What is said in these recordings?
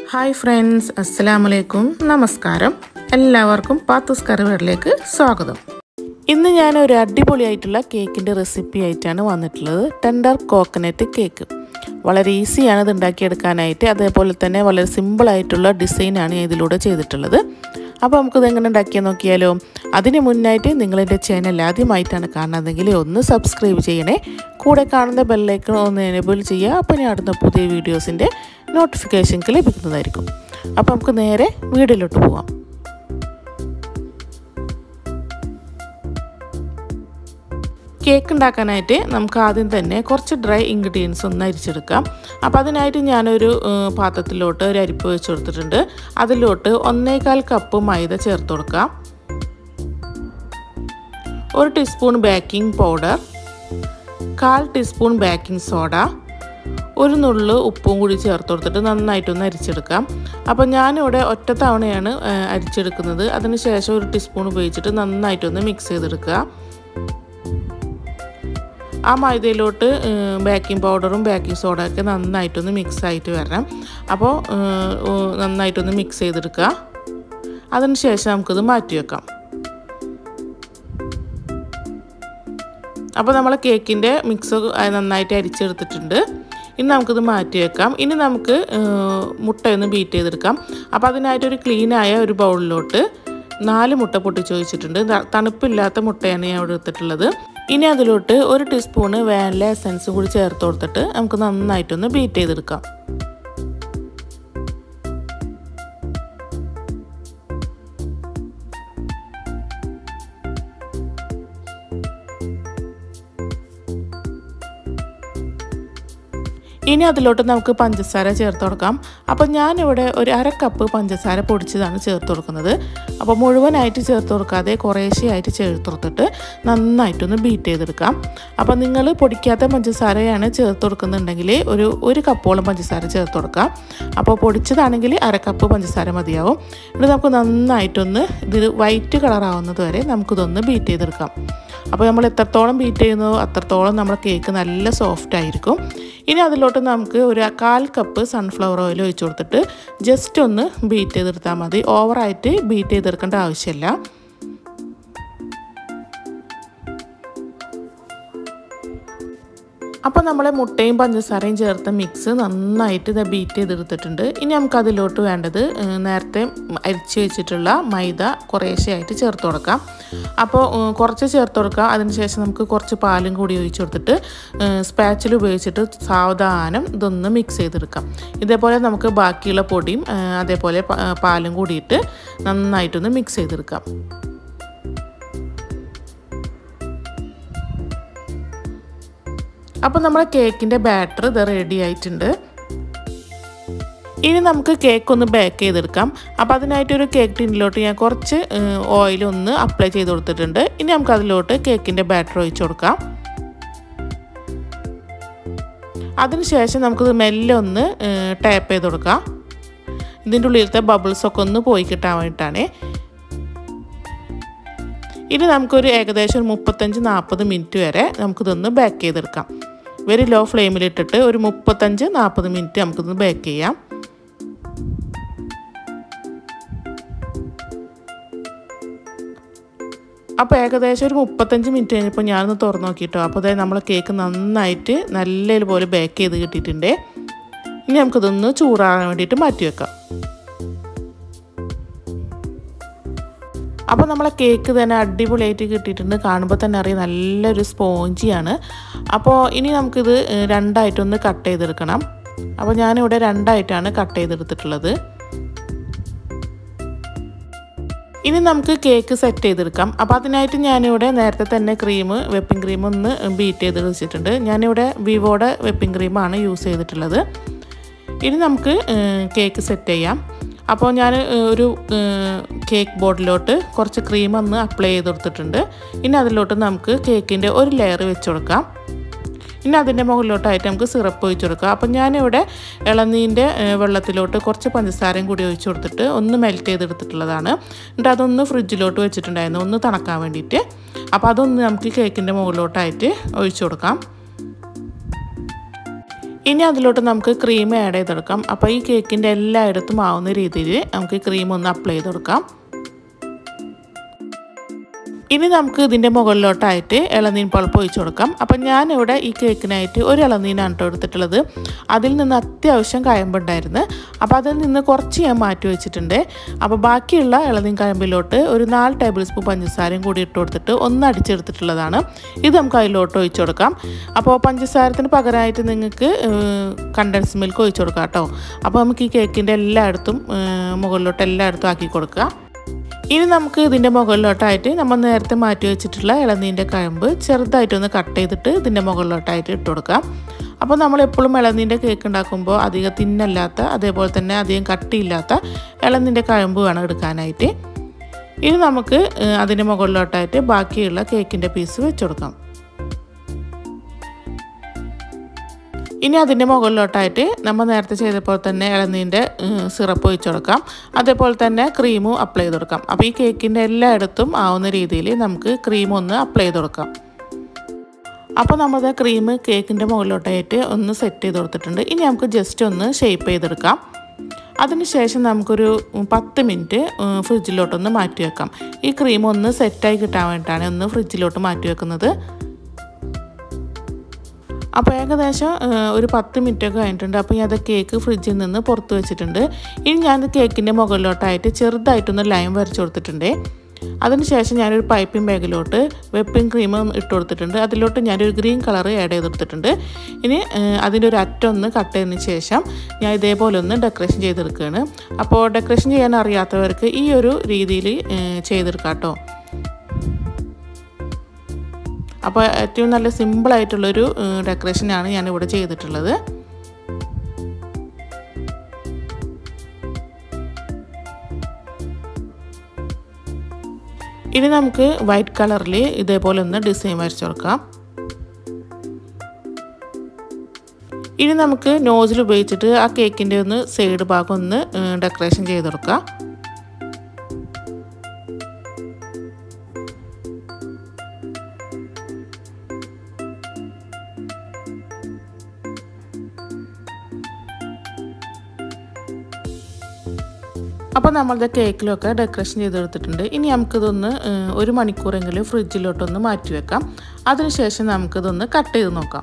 hi friends അസ്സലാമലൈക്കും നമസ്കാരം എല്ലാവർക്കും പാത്തൂസ് കറിവേറിലേക്ക് സ്വാഗതം ഇന്ന് ഞാൻ ഒരു അടിപൊളിയായിട്ടുള്ള കേക്കിൻ്റെ റെസിപ്പി ആയിട്ടാണ് വന്നിട്ടുള്ളത് ടെൻഡർ കോക്കനട്ട് കേക്ക് വളരെ ഈസിയാണ് ഇത് ഉണ്ടാക്കിയെടുക്കാനായിട്ട് അതേപോലെ തന്നെ വളരെ സിമ്പിളായിട്ടുള്ള ഡിസൈനാണ് ഞാൻ ഇതിലൂടെ ചെയ്തിട്ടുള്ളത് അപ്പോൾ നമുക്കിത് എങ്ങനെ ഉണ്ടാക്കിയാൽ നോക്കിയാലോ അതിന് മുന്നായിട്ട് നിങ്ങളെൻ്റെ ചാനൽ ആദ്യമായിട്ടാണ് കാണുന്നതെങ്കിൽ ഒന്ന് സബ്സ്ക്രൈബ് ചെയ്യണേ കൂടെ കാണുന്ന ബെല്ലൈക്കൺ ഒന്ന് എനേബിൾ ചെയ്യുക അപ്പോൾ ഞാൻ അടുത്ത പുതിയ വീഡിയോസിൻ്റെ നോട്ടിഫിക്കേഷൻ ലഭിക്കുന്നതായിരിക്കും അപ്പോൾ നമുക്ക് നേരെ വീഡിയോയിലോട്ട് പോവാം കേക്ക് ഉണ്ടാക്കാനായിട്ട് നമുക്ക് ആദ്യം തന്നെ കുറച്ച് ഡ്രൈ ഇൻഗ്രീഡിയൻസ് ഒന്ന് അരിച്ചെടുക്കാം അപ്പോൾ അതിനായിട്ട് ഞാനൊരു പാത്രത്തിലോട്ട് ഒരു അരിപ്പ് വെച്ച് കൊടുത്തിട്ടുണ്ട് അതിലോട്ട് ഒന്നേകാൽ കപ്പ് മൈദ ചേർത്ത് കൊടുക്കാം ഒരു ടീസ്പൂൺ ബേക്കിംഗ് പൗഡർ കാൽ ടീസ്പൂൺ ബേക്കിംഗ് സോഡ ഒരു നുള്ളു ഉപ്പും കൂടി ചേർത്ത് കൊടുത്തിട്ട് നന്നായിട്ടൊന്ന് അരിച്ചെടുക്കാം അപ്പോൾ ഞാനിവിടെ ഒറ്റ തവണയാണ് അരിച്ചെടുക്കുന്നത് അതിനുശേഷം ഒരു ടീസ്പൂൺ ഉപയോഗിച്ചിട്ട് നന്നായിട്ടൊന്ന് മിക്സ് ചെയ്തെടുക്കുക ആ മൈദയിലോട്ട് ബേക്കിംഗ് പൗഡറും ബേക്കിംഗ് സോഡയൊക്കെ നന്നായിട്ടൊന്ന് മിക്സ് ആയിട്ട് വരണം അപ്പോൾ നന്നായിട്ടൊന്ന് മിക്സ് ചെയ്തെടുക്കുക അതിനുശേഷം നമുക്കിത് മാറ്റി വെക്കാം അപ്പോൾ നമ്മൾ കേക്കിൻ്റെ മിക്സ് നന്നായിട്ട് അരിച്ചെടുത്തിട്ടുണ്ട് ഇനി നമുക്കിത് മാറ്റി വെക്കാം ഇനി നമുക്ക് മുട്ടയൊന്ന് ബീറ്റ് ചെയ്തെടുക്കാം അപ്പോൾ അതിനായിട്ടൊരു ക്ലീനായ ഒരു ബൗളിലോട്ട് നാല് മുട്ട പൊട്ടിച്ച് വെച്ചിട്ടുണ്ട് തണുപ്പില്ലാത്ത മുട്ടയാണ് ഞാൻ ഇവിടെ എടുത്തിട്ടുള്ളത് ഇനി അതിലോട്ട് ഒരു ടീസ്പൂണ് വാനില എസൻസും കൂടി ചേർത്ത് കൊടുത്തിട്ട് നമുക്ക് നന്നായിട്ടൊന്ന് ബീറ്റ് ചെയ്തെടുക്കാം ഇനി അതിലോട്ട് നമുക്ക് പഞ്ചസാര ചേർത്ത് കൊടുക്കാം അപ്പോൾ ഞാനിവിടെ ഒരു അര കപ്പ് പഞ്ചസാര പൊടിച്ചതാണ് ചേർത്ത് കൊടുക്കുന്നത് അപ്പോൾ മുഴുവനായിട്ട് ചേർത്ത് കൊടുക്കാതെ കുറേശ്ശെയായിട്ട് ചേർത്ത് കൊടുത്തിട്ട് നന്നായിട്ടൊന്ന് ബീറ്റ് ചെയ്തെടുക്കാം അപ്പോൾ നിങ്ങൾ പൊടിക്കാത്ത പഞ്ചസാരയാണ് ചേർത്ത് കൊടുക്കുന്നുണ്ടെങ്കിൽ ഒരു ഒരു കപ്പോളം പഞ്ചസാര ചേർത്ത് കൊടുക്കാം അപ്പോൾ പൊടിച്ചതാണെങ്കിൽ അര കപ്പ് പഞ്ചസാര മതിയാവും എന്നിട്ട് നമുക്ക് നന്നായിട്ടൊന്ന് ഇത് വൈറ്റ് കളറാവുന്നത് വരെ നമുക്കിതൊന്ന് ബീറ്റ് ചെയ്തെടുക്കാം അപ്പോൾ നമ്മൾ എത്രത്തോളം ബീറ്റ് ചെയ്യുന്നോ അത്രത്തോളം നമ്മുടെ കേക്ക് നല്ല സോഫ്റ്റ് ആയിരിക്കും ഇനി അതിലോട്ട് നമുക്ക് ഒരു കാൽ കപ്പ് സൺഫ്ലവർ ഓയിൽ ഒഴിച്ചു കൊടുത്തിട്ട് ജസ്റ്റ് ഒന്ന് ബീറ്റ് ചെയ്തെടുത്താൽ മതി ഓവറായിട്ട് ബീറ്റ് ചെയ്തെടുക്കേണ്ട ആവശ്യമില്ല അപ്പോൾ നമ്മൾ മുട്ടയും പഞ്ചസാരയും ചേർത്ത മിക്സ് നന്നായിട്ട് ഇത് ബീറ്റ് ചെയ്തെടുത്തിട്ടുണ്ട് ഇനി നമുക്ക് അതിലോട്ട് വേണ്ടത് നേരത്തെ അരിച്ച് വെച്ചിട്ടുള്ള മൈദ കുറേശ്ശെയായിട്ട് ചേർത്ത് കൊടുക്കാം അപ്പോൾ കുറച്ച് ചേർത്ത് കൊടുക്കാം അതിനുശേഷം നമുക്ക് കുറച്ച് പാലും കൂടി ഒഴിച്ച് കൊടുത്തിട്ട് സ്പാച്ചിൽ ഉപയോഗിച്ചിട്ട് സാവധാനം ഇതൊന്ന് മിക്സ് ചെയ്തെടുക്കാം ഇതേപോലെ നമുക്ക് ബാക്കിയുള്ള പൊടിയും അതേപോലെ പാലും കൂടിയിട്ട് നന്നായിട്ടൊന്ന് മിക്സ് ചെയ്തെടുക്കാം അപ്പോൾ നമ്മുടെ കേക്കിൻ്റെ ബാറ്റർ ഇത് റെഡി ആയിട്ടുണ്ട് ഇനി നമുക്ക് കേക്ക് ഒന്ന് ബേക്ക് ചെയ്തെടുക്കാം അപ്പോൾ അതിനായിട്ടൊരു കേക്ക് ടിന്നിലോട്ട് ഞാൻ കുറച്ച് ഓയിൽ ഒന്ന് അപ്ലൈ ചെയ്ത് കൊടുത്തിട്ടുണ്ട് ഇനി നമുക്ക് അതിലോട്ട് കേക്കിൻ്റെ ബാറ്റർ ഒഴിച്ചു കൊടുക്കാം അതിനുശേഷം നമുക്കിത് മെല്ലെ ഒന്ന് ടാപ്പ് ചെയ്ത് കൊടുക്കാം ഇതിൻ്റെ ഉള്ളിലത്തെ ബബിൾസൊക്കെ ഒന്ന് പോയി കിട്ടാൻ വേണ്ടിയിട്ടാണ് ഇനി നമുക്കൊരു ഏകദേശം ഒരു മുപ്പത്തഞ്ച് നാൽപ്പത് മിനിറ്റ് വരെ നമുക്കിതൊന്ന് ബേക്ക് ചെയ്തെടുക്കാം വെരി ലോ ഫ്ലെയിമിലിട്ടിട്ട് ഒരു മുപ്പത്തഞ്ച് നാൽപ്പത് മിനിറ്റ് നമുക്കിതൊന്ന് ബേക്ക് ചെയ്യാം അപ്പോൾ ഏകദേശം ഒരു മുപ്പത്തഞ്ച് മിനിറ്റ് കഴിഞ്ഞപ്പോൾ ഞാനൊന്ന് തുറന്നു നോക്കിയിട്ടോ അപ്പോൾ അതായത് നമ്മൾ കേക്ക് നന്നായിട്ട് നല്ല പോലെ ബേക്ക് ചെയ്ത് കിട്ടിയിട്ടുണ്ട് ഇനി നമുക്കിതൊന്ന് ചൂടാകാൻ വേണ്ടിയിട്ട് മാറ്റി വെക്കാം അപ്പോൾ നമ്മളെ കേക്ക് തന്നെ അടിപൊളിയായിട്ട് കിട്ടിയിട്ടുണ്ട് കാണുമ്പോൾ തന്നെ അറിയാം നല്ലൊരു സ്പോഞ്ചിയാണ് അപ്പോൾ ഇനി നമുക്കിത് രണ്ടായിട്ടൊന്ന് കട്ട് ചെയ്തെടുക്കണം അപ്പോൾ ഞാനിവിടെ രണ്ടായിട്ടാണ് കട്ട് ചെയ്തെടുത്തിട്ടുള്ളത് ഇനി നമുക്ക് കേക്ക് സെറ്റ് ചെയ്തെടുക്കാം അപ്പോൾ അതിനായിട്ട് ഞാനിവിടെ നേരത്തെ തന്നെ ക്രീം വെപ്പിംഗ് ക്രീം ഒന്ന് ബീറ്റ് ചെയ്ത് വെച്ചിട്ടുണ്ട് ഞാനിവിടെ വിവോയുടെ വെപ്പിംഗ് ക്രീമാണ് യൂസ് ചെയ്തിട്ടുള്ളത് ഇനി നമുക്ക് കേക്ക് സെറ്റ് ചെയ്യാം അപ്പോൾ ഞാൻ ഒരു കേക്ക് ബോർഡിലോട്ട് കുറച്ച് ക്രീം ഒന്ന് അപ്ലൈ ചെയ്ത് കൊടുത്തിട്ടുണ്ട് ഇനി അതിലോട്ട് നമുക്ക് കേക്കിൻ്റെ ഒരു ലെയർ വെച്ച് കൊടുക്കാം ഇനി അതിൻ്റെ മുകളിലോട്ടായിട്ട് നമുക്ക് സിറപ്പ് ഒഴിച്ച് കൊടുക്കാം അപ്പം ഞാനിവിടെ ഇളനീൻ്റെ വെള്ളത്തിലോട്ട് കുറച്ച് പഞ്ചസാരയും കൂടി ഒഴിച്ച് കൊടുത്തിട്ട് ഒന്ന് മെൽറ്റ് ചെയ്തെടുത്തിട്ടുള്ളതാണ് എന്നിട്ട് അതൊന്ന് ഫ്രിഡ്ജിലോട്ട് വെച്ചിട്ടുണ്ടായിരുന്നു ഒന്ന് തണക്കാൻ വേണ്ടിയിട്ട് അപ്പോൾ അതൊന്ന് നമുക്ക് കേക്കിൻ്റെ മുകളിലോട്ടായിട്ട് ഒഴിച്ചു കൊടുക്കാം ഇനി അതിലോട്ട് നമുക്ക് ക്രീം ആഡ് ചെയ്തെടുക്കാം അപ്പോൾ ഈ കേക്കിൻ്റെ എല്ലായിടത്തും ആവുന്ന രീതിയിൽ നമുക്ക് ക്രീം ഒന്ന് അപ്ലൈ ചെയ്ത് കൊടുക്കാം ഇനി നമുക്ക് ഇതിൻ്റെ മുകളിലോട്ടായിട്ട് ഇളനീൻ പൾപ്പ് ഒഴിച്ചു കൊടുക്കാം അപ്പം ഞാനിവിടെ ഈ കേക്കിനായിട്ട് ഒരു ഇളനീനാണ് കേട്ടോ എടുത്തിട്ടുള്ളത് അതിൽ നിന്ന് അത്യാവശ്യം കയമ്പുണ്ടായിരുന്നു അപ്പോൾ അതിൽ നിന്ന് കുറച്ച് ഞാൻ മാറ്റി വെച്ചിട്ടുണ്ട് അപ്പോൾ ബാക്കിയുള്ള ഇളനീൻ കയമ്പിലോട്ട് ഒരു നാല് ടേബിൾ സ്പൂൺ പഞ്ചസാരയും കൂടി ഇട്ട് കൊടുത്തിട്ട് ഒന്ന് അടിച്ചെടുത്തിട്ടുള്ളതാണ് ഇത് നമുക്ക് അതിലോട്ട് ഒഴിച്ചു കൊടുക്കാം അപ്പോൾ പഞ്ചസാരത്തിന് പകരമായിട്ട് നിങ്ങൾക്ക് കണ്ടൻസ് മിൽക്ക് ഒഴിച്ചു കൊടുക്കാം കേട്ടോ അപ്പോൾ നമുക്ക് ഈ കേക്കിൻ്റെ എല്ലായിടത്തും മുകളിലോട്ട് എല്ലായിടത്തും ആക്കി കൊടുക്കുക ഇനി നമുക്ക് ഇതിൻ്റെ മുകളിലോട്ടായിട്ട് നമ്മൾ നേരത്തെ മാറ്റി വെച്ചിട്ടുള്ള ഇളനീൻ്റെ കഴമ്പ് ചെറുതായിട്ടൊന്ന് കട്ട് ചെയ്തിട്ട് ഇതിൻ്റെ മുകളിലോട്ടായിട്ട് ഇട്ട് കൊടുക്കാം അപ്പോൾ നമ്മൾ എപ്പോഴും ഇളനീൻ്റെ കേക്ക് ഉണ്ടാക്കുമ്പോൾ അധികം തിന്നല്ലാത്ത അതേപോലെ തന്നെ അധികം കട്ടിയില്ലാത്ത ഇളനീൻ്റെ കഴമ്പ് വേണം എടുക്കാനായിട്ട് ഇനി നമുക്ക് അതിൻ്റെ മുകളിലോട്ടായിട്ട് ബാക്കിയുള്ള കേക്കിൻ്റെ പീസ് വെച്ച് കൊടുക്കാം ഇനി അതിൻ്റെ മുകളിലോട്ടായിട്ട് നമ്മൾ നേരത്തെ ചെയ്തപ്പോൾ തന്നെ ഇളനീൻ്റെ സിറപ്പ് ഒഴിച്ചു കൊടുക്കാം അതേപോലെ തന്നെ ക്രീമും അപ്ലൈ ചെയ്ത് കൊടുക്കാം അപ്പോൾ ഈ കേക്കിൻ്റെ എല്ലായിടത്തും ആവുന്ന രീതിയിൽ നമുക്ക് ക്രീം ഒന്ന് അപ്ലൈ ചെയ്ത് കൊടുക്കാം അപ്പോൾ നമ്മൾ ക്രീം കേക്കിൻ്റെ മുകളിലോട്ടായിട്ട് ഒന്ന് സെറ്റ് ചെയ്ത് കൊടുത്തിട്ടുണ്ട് ഇനി നമുക്ക് ജസ്റ്റ് ഒന്ന് ഷേപ്പ് ചെയ്തെടുക്കാം അതിനുശേഷം നമുക്കൊരു പത്ത് മിനിറ്റ് ഫ്രിഡ്ജിലോട്ടൊന്ന് മാറ്റി വെക്കാം ഈ ക്രീം ഒന്ന് സെറ്റായി കിട്ടാൻ വേണ്ടിയിട്ടാണ് ഒന്ന് ഫ്രിഡ്ജിലോട്ട് മാറ്റി വെക്കുന്നത് അപ്പോൾ ഏകദേശം ഒരു പത്ത് മിനിറ്റൊക്കെ കഴിഞ്ഞിട്ടുണ്ട് അപ്പോൾ ഞാൻ അത് കേക്ക് ഫ്രിഡ്ജിൽ നിന്ന് പുറത്ത് വെച്ചിട്ടുണ്ട് ഇനി ഞാൻ കേക്കിൻ്റെ മുകളിലോട്ടായിട്ട് ചെറുതായിട്ടൊന്ന് ലൈൻ വരച്ച് കൊടുത്തിട്ടുണ്ട് അതിനുശേഷം ഞാനൊരു പൈപ്പിംഗ് ബാഗിലോട്ട് വെപ്പിംഗ് ക്രീം ഇട്ട് കൊടുത്തിട്ടുണ്ട് അതിലോട്ട് ഞാനൊരു ഗ്രീൻ കളർ ആഡ് ചെയ്ത് കൊടുത്തിട്ടുണ്ട് ഇനി അതിൻ്റെ ഒരു അറ്റം ഒന്ന് കട്ട് ചെയ്തതിന് ശേഷം ഞാൻ ഇതേപോലെ ഒന്ന് ഡെക്കറേഷൻ ചെയ്തെടുക്കുകയാണ് അപ്പോൾ ഡെക്കറേഷൻ ചെയ്യാൻ അറിയാത്തവർക്ക് ഈ ഒരു രീതിയിൽ ചെയ്തെടുക്കാം കേട്ടോ അപ്പോൾ ഏറ്റവും നല്ല സിമ്പിളായിട്ടുള്ളൊരു ഡെക്കറേഷനാണ് ഞാനിവിടെ ചെയ്തിട്ടുള്ളത് ഇനി നമുക്ക് വൈറ്റ് കളറിൽ ഇതേപോലെ ഒന്ന് ഡിസൈൻ വരച്ചു കൊടുക്കാം ഇനി നമുക്ക് നോസിൽ ഉപയോഗിച്ചിട്ട് ആ കേക്കിൻ്റെ ഒന്ന് സൈഡ് ഭാഗം ഒന്ന് ഡെക്കറേഷൻ ചെയ്ത് കൊടുക്കാം അപ്പോൾ നമ്മളുടെ കേക്കിലൊക്കെ ഡെക്കറേഷൻ ചെയ്തെടുത്തിട്ടുണ്ട് ഇനി നമുക്കിതൊന്ന് ഒരു മണിക്കൂറെങ്കിലും ഫ്രിഡ്ജിലോട്ടൊന്ന് മാറ്റി വെക്കാം അതിനുശേഷം നമുക്കിതൊന്ന് കട്ട് ചെയ്ത് നോക്കാം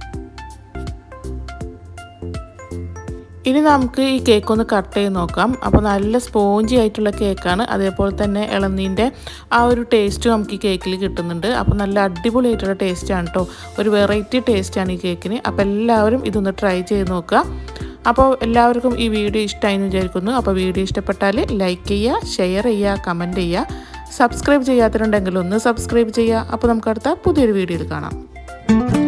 ഇനി നമുക്ക് ഈ കേക്ക് ഒന്ന് കട്ട് ചെയ്ത് നോക്കാം അപ്പോൾ നല്ല സ്പോഞ്ചി ആയിട്ടുള്ള കേക്കാണ് അതേപോലെ തന്നെ ഇളനീൻ്റെ ആ ഒരു ടേസ്റ്റ് നമുക്ക് ഈ കേക്കിൽ കിട്ടുന്നുണ്ട് അപ്പോൾ നല്ല അടിപൊളിയായിട്ടുള്ള ടേസ്റ്റാണ് കേട്ടോ ഒരു വെറൈറ്റി ടേസ്റ്റാണ് ഈ കേക്കിന് അപ്പോൾ എല്ലാവരും ഇതൊന്ന് ട്രൈ ചെയ്ത് നോക്കുക അപ്പോൾ എല്ലാവർക്കും ഈ വീഡിയോ ഇഷ്ടമായി എന്ന് വിചാരിക്കുന്നു അപ്പോൾ വീഡിയോ ഇഷ്ടപ്പെട്ടാൽ ലൈക്ക് ചെയ്യുക ഷെയർ ചെയ്യുക കമൻറ്റ് ചെയ്യുക സബ്സ്ക്രൈബ് ചെയ്യാത്തവരുണ്ടെങ്കിൽ ഒന്ന് സബ്സ്ക്രൈബ് ചെയ്യുക അപ്പോൾ നമുക്ക് അടുത്ത പുതിയൊരു വീഡിയോയിൽ കാണാം